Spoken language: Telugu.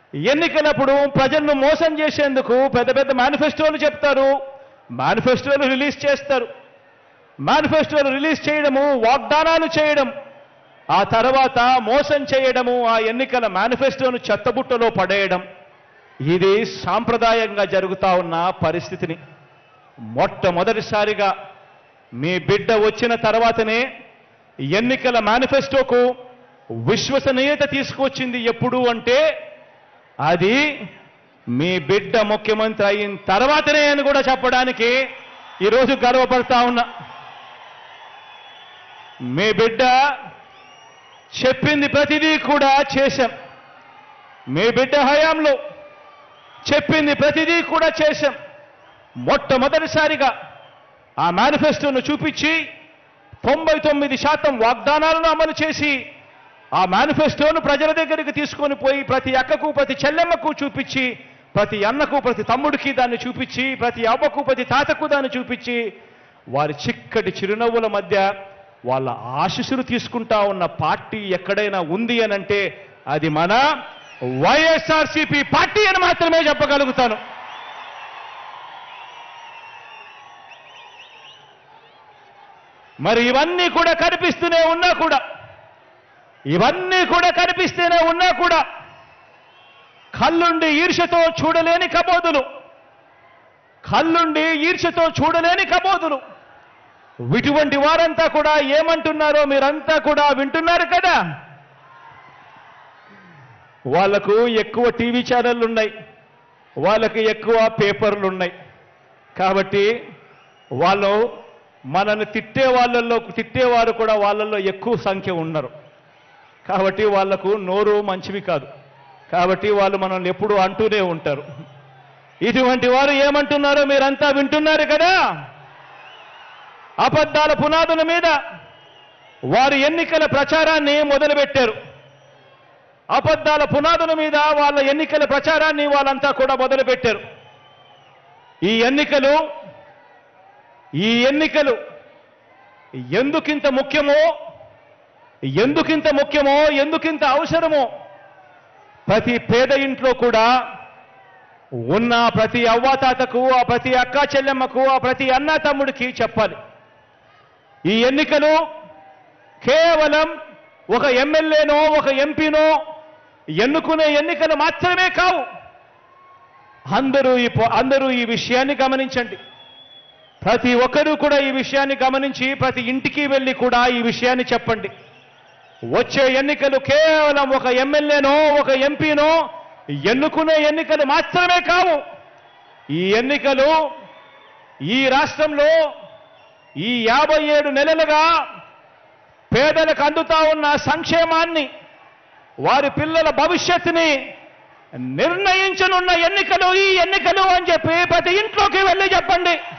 ఎన్నికలప్పుడు ప్రజలను మోసం చేసేందుకు పెద్ద పెద్ద మేనిఫెస్టోలు చెప్తారు మేనిఫెస్టోలు రిలీజ్ చేస్తారు మేనిఫెస్టోలు రిలీజ్ చేయడము వాగ్దానాలు చేయడం ఆ తర్వాత మోసం చేయడము ఆ ఎన్నికల మేనిఫెస్టోను చెత్తబుట్టలో పడేయడం ఇది సాంప్రదాయంగా జరుగుతా ఉన్న పరిస్థితిని మొట్టమొదటిసారిగా మీ బిడ్డ వచ్చిన తర్వాతనే ఎన్నికల మేనిఫెస్టోకు విశ్వసనీయత తీసుకొచ్చింది ఎప్పుడు అంటే అది మీ బిడ్డ ముఖ్యమంత్రి అయిన తర్వాతనే అని కూడా చెప్పడానికి ఈరోజు గర్వపడతా ఉన్నా మీ బిడ్డ చెప్పింది ప్రతిదీ కూడా చేశాం మీ బిడ్డ హయాంలో చెప్పింది ప్రతిదీ కూడా చేశాం మొట్టమొదటిసారిగా ఆ మేనిఫెస్టోను చూపించి తొంభై తొమ్మిది శాతం వాగ్దానాలను అమలు చేసి ఆ మేనిఫెస్టోను ప్రజల దగ్గరికి తీసుకొని పోయి ప్రతి అక్కకు ప్రతి చెల్లెమ్మకు చూపించి ప్రతి అన్నకు ప్రతి తమ్ముడికి దాన్ని చూపించి ప్రతి అవ్వకు ప్రతి తాతకు దాన్ని చూపించి వారి చిక్కటి చిరునవ్వుల మధ్య వాళ్ళ ఆశీస్సులు తీసుకుంటా ఉన్న పార్టీ ఎక్కడైనా ఉంది అని అంటే అది మన వైఎస్ఆర్సీపీ పార్టీ అని మాత్రమే చెప్పగలుగుతాను మరి ఇవన్నీ కూడా కనిపిస్తూనే ఉన్నా కూడా ఇవన్నీ కూడా కనిపిస్తూనే ఉన్నా కూడా కళ్ళుండి ఈర్ష్యతో చూడలేని కబోదులు కళ్ళుండి ఈర్ష్యతో చూడలేని కబోదులు ఇటువంటి వారంతా కూడా ఏమంటున్నారో మీరంతా కూడా వింటున్నారు కదా వాళ్లకు ఎక్కువ టీవీ ఛానళ్ళు ఉన్నాయి వాళ్ళకి ఎక్కువ పేపర్లు ఉన్నాయి కాబట్టి వాళ్ళు మనల్ని తిట్టే వాళ్ళల్లో తిట్టేవారు కూడా వాళ్ళల్లో ఎక్కువ సంఖ్య ఉన్నారు కాబట్టి వాళ్లకు నోరు మంచివి కాదు కాబట్టి వాళ్ళు మనల్ని ఎప్పుడూ అంటూనే ఉంటారు ఇటువంటి వారు ఏమంటున్నారో మీరంతా వింటున్నారు కదా అబద్ధాల పునాదుల మీద వారు ఎన్నికల ప్రచారాన్ని మొదలుపెట్టారు అబద్ధాల పునాదుల మీద వాళ్ళ ఎన్నికల ప్రచారాన్ని వాళ్ళంతా కూడా మొదలుపెట్టారు ఈ ఎన్నికలు ఈ ఎన్నికలు ఎందుకింత ముఖ్యమో ఎందుకింత ముఖ్యమో ఎందుకింత అవసరమో ప్రతి పేద ఇంట్లో కూడా ఉన్న ప్రతి అవ్వాతాతకు ఆ ప్రతి అక్కా చెల్లెమ్మకు ఆ ప్రతి అన్నా తమ్ముడికి చెప్పాలి ఈ ఎన్నికలు కేవలం ఒక ఎమ్మెల్యేనో ఒక ఎంపీనో ఎన్నుకునే ఎన్నికలు మాత్రమే కావు అందరూ ఈ పో- అందరూ ఈ విషయాన్ని గమనించండి ప్రతి ఒక్కరూ కూడా ఈ విషయాన్ని గమనించి ప్రతి ఇంటికి వెళ్ళి కూడా ఈ విషయాన్ని చెప్పండి వచ్చే ఎన్నికలు కేవలం ఒక ఎమ్మెల్యేనో ఒక ఎంపీనో ఎన్నుకునే ఎన్నికలు మాత్రమే కావు ఈ ఎన్నికలు ఈ రాష్ట్రంలో ఈ యాభై ఏడు నెలలుగా పేదలకు అందుతా ఉన్న సంక్షేమాన్ని వారి పిల్లల భవిష్యత్తుని నిర్ణయించనున్న ఎన్నికలు ఈ ఎన్నికలు అని చెప్పి ప్రతి ఇంట్లోకి వెళ్ళి చెప్పండి